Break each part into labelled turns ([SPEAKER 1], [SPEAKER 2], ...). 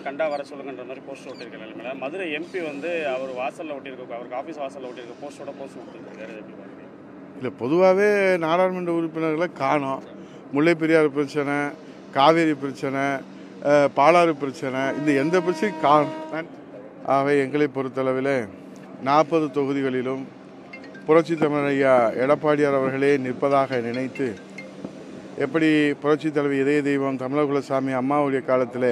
[SPEAKER 1] கண்டா வர சொல்லுங்கன்ற மாதிரி போஸ்டர் ஒட்டியிருக்க நிலைமையில மதுரை எம்பி வந்து அவர் வாசலில் ஒட்டியிருக்க அவருக்கு ஆஃபீஸ் வாசலில் ஒட்டியிருக்க போஸ்டரோட போஸ்ட் கொடுத்துருக்காரு எப்படி பாருங்க
[SPEAKER 2] இல்லை பொதுவாகவே நாடாளுமன்ற உறுப்பினர்களை காணோம் முல்லை பெரியார் பிரச்சனை காவேரி பிரச்சனை அஹ், பாலாறு பிரச்சனை இந்த எந்த பிரச்சனையும் காணும் ஆகவே எங்களை பொறுத்தளவில் நாற்பது தொகுதிகளிலும் புரட்சி தமிழர் ஐயா எடப்பாடியார் அவர்களே நிற்பதாக நினைத்து எப்படி புரட்சி தலைவி இதய தெய்வம் தமிழகுலசாமி அம்மாவுடைய காலத்தில்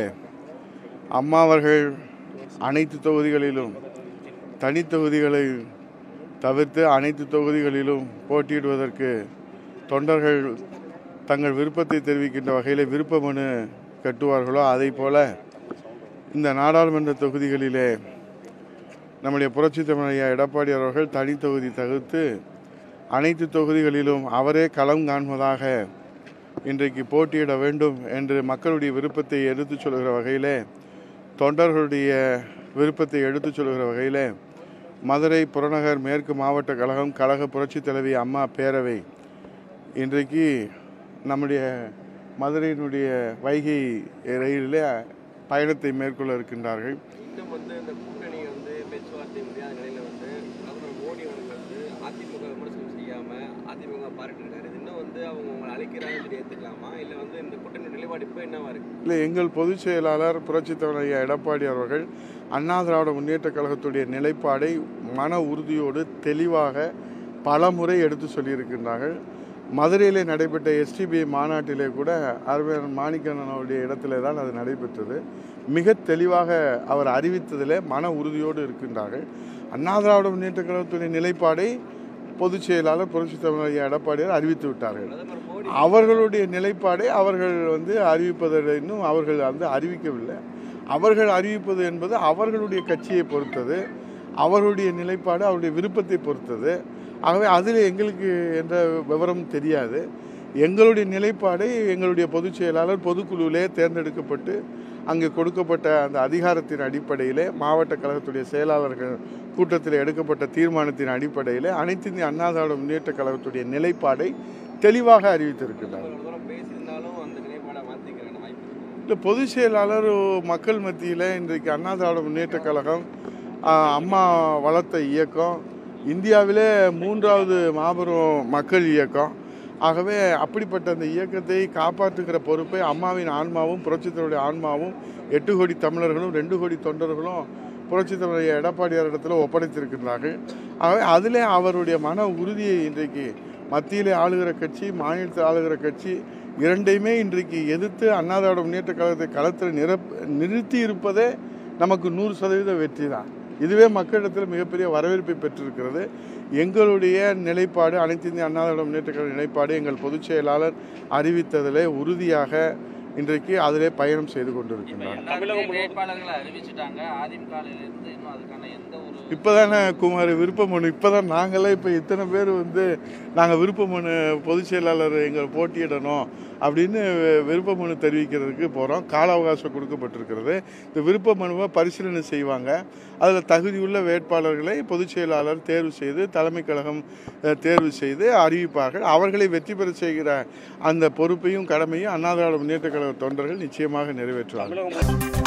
[SPEAKER 2] அம்மா அவர்கள் அனைத்து தொகுதிகளிலும் தனி தொகுதிகளை தவிர்த்து அனைத்து தொகுதிகளிலும் போட்டியிடுவதற்கு தொண்டர்கள் தங்கள் விருப்பத்தை தெரிவிக்கின்ற வகையில் விருப்ப மனு கட்டுவார்களோ அதை போல இந்த நாடாளுமன்ற தொகுதிகளிலே நம்முடைய புரட்சி தமிழையா எடப்பாடி அவர்கள் தனி தொகுதி தவிர்த்து அனைத்து தொகுதிகளிலும் அவரே களம் காண்பதாக இன்றைக்கு போட்டியிட வேண்டும் என்று மக்களுடைய விருப்பத்தை எடுத்துச் சொல்கிற வகையிலே தொண்டர்களுடைய விருப்பத்தை எடுத்துச் சொல்கிற வகையிலே மதுரை புறநகர் மேற்கு மாவட்ட கழகம் கழக புரட்சி தலைவி அம்மா பேரவை இன்றைக்கு நம்முடைய மதுரையினுடைய வைகை ரயிலில் பயணத்தை மேற்கொள்ள இருக்கின்றார்கள்
[SPEAKER 3] இன்னும் வந்து இந்த கூட்டணி வந்து பேச்சுவார்த்தை முடியாத நிலையில வந்து பிரதமர் மோடி அவர்கள் வந்து அதிமுக விமர்சனம் செய்யாம அதிமுக பாராட்டிருக்காரு இது இன்னும் வந்து அவங்க உங்களை அழைக்கிறாங்கன்னு சொல்லி ஏத்துக்கலாமா இல்ல வந்து இந்த கூட்டணி நிலைப்பாடு இப்போ என்னவா இருக்கு
[SPEAKER 2] இல்லை எங்கள் பொதுச் செயலாளர் புரட்சித் தலைவர் ஐயா எடப்பாடி அவர்கள் அண்ணா திராவிட முன்னேற்ற கழகத்துடைய நிலைப்பாடை மன உறுதியோடு தெளிவாக பல முறை எடுத்து சொல்லியிருக்கின்றார்கள் மதுரையிலே நடைபெற்ற எஸ்டிபி மாநாட்டிலே கூட அறிவியர் மாணிக்கண்ணன் அவருடைய இடத்திலே தான் அது நடைபெற்றது மிக தெளிவாக அவர் அறிவித்ததிலே மன உறுதியோடு இருக்கின்றார்கள் அண்ணா திராவிட முன்னேற்ற கழகத்துடைய நிலைப்பாடை பொதுச் செயலாளர் புரட்சித் தலைவர் ஐயா எடப்பாடியார் அறிவித்து விட்டார்கள்
[SPEAKER 3] பிரதமர் மோடி
[SPEAKER 2] அவர்களுடைய நிலைப்பாடை அவர்கள் வந்து அறிவிப்பதில் இன்னும் அவர்கள் வந்து அறிவிக்கவில்லை அவர்கள் அறிவிப்பது என்பது அவர்களுடைய கட்சியை பொறுத்தது அவர்களுடைய நிலைப்பாடு அவருடைய விருப்பத்தை பொறுத்தது ஆகவே அதில் எங்களுக்கு எந்த விவரம் தெரியாது எங்களுடைய நிலைப்பாடை எங்களுடைய பொதுச் செயலாளர் பொதுக்குழுவிலே தேர்ந்தெடுக்கப்பட்டு அங்கே கொடுக்கப்பட்ட அந்த அதிகாரத்தின் அடிப்படையிலே மாவட்ட கழகத்துடைய செயலாளர்கள் கூட்டத்தில் எடுக்கப்பட்ட தீர்மானத்தின் அடிப்படையிலே அனைத்து இந்திய அண்ணா திராவிட முன்னேற்ற கழகத்துடைய நிலைப்பாடை தெளிவாக அறிவித்திருக்கிறார்
[SPEAKER 3] இவ்வளவு தூரம் பேசியிருந்தாலும் அந்த நிலைப்பாடை மாத்திக்கிறாங்க வாய்ப்பு இருக்கு
[SPEAKER 2] இல்லை பொதுச் செயலாளர் மக்கள் மத்தியில் இன்றைக்கு அண்ணா திராவிட முன்னேற்ற கழகம் ஆஹ், அம்மா வளர்த்த இயக்கம் இந்தியாவிலே மூன்றாவது மாபெரும் மக்கள் இயக்கம் ஆகவே அப்படிப்பட்ட அந்த இயக்கத்தை காப்பாற்றுகிற பொறுப்பை அம்மாவின் ஆன்மாவும் புரட்சித்தருடைய ஆன்மாவும் எட்டு கோடி தமிழர்களும் ரெண்டு கோடி தொண்டர்களும் புரட்சித்தலைவர் எடப்பாடியார் இடத்துல ஒப்படைத்திருக்கின்றார்கள் ஆகவே அதிலே அவருடைய மன உறுதியை இன்றைக்கு மத்தியிலே ஆளுகிற கட்சி மாநிலத்தில் ஆளுகிற கட்சி இரண்டையுமே இன்றைக்கு எதிர்த்து அண்ணா திராவிட முன்னேற்ற கழகத்தை களத்தில் நிரப் நிறுத்தி இருப்பதே நமக்கு நூறு சதவீத வெற்றி தான் இதுவே மக்களிடத்தில் மிகப்பெரிய வரவேற்பை பெற்றிருக்கிறது எங்களுடைய நிலைப்பாடு அனைத்து இந்திய அண்ணா திராவிட முன்னேற்ற கழக நிலைப்பாடு எங்கள் பொதுச் செயலாளர் அறிவித்ததிலே உறுதியாக இன்றைக்கு அதிலே பயணம் செய்து கொண்டிருக்கின்றார்
[SPEAKER 1] தமிழகம் முழுவதும்
[SPEAKER 4] வேட்பாளர்களை அறிவிச்சிட்டாங்க அதிமுகல இருந்து இன்னும் அதுக்கான எந்த ஒரு
[SPEAKER 2] இப்போதானே குமார் விருப்ப மனு இப்போதான் நாங்களே இப்போ இத்தனை பேர் வந்து நாங்கள் விருப்ப மனு பொதுச் செயலாளர் எங்கள் போட்டியிடணும் அப்படின்னு விருப்ப மனு தெரிவிக்கிறதுக்கு போகிறோம் கால அவகாசம் கொடுக்கப்பட்டிருக்கிறது இந்த விருப்ப மனுவை பரிசீலனை செய்வாங்க அதில் தகுதியுள்ள வேட்பாளர்களை பொதுச் செயலாளர் தேர்வு செய்து தலைமை கழகம் அஹ், தேர்வு செய்து அறிவிப்பார்கள் அவர்களை வெற்றி பெற செய்கிற அந்த பொறுப்பையும் கடமையும் அண்ணா திராவிட முன்னேற்ற கழக தொண்டர்கள் நிச்சயமாக நிறைவேற்றுவார்கள்
[SPEAKER 1] தமிழகம் முழுவதும்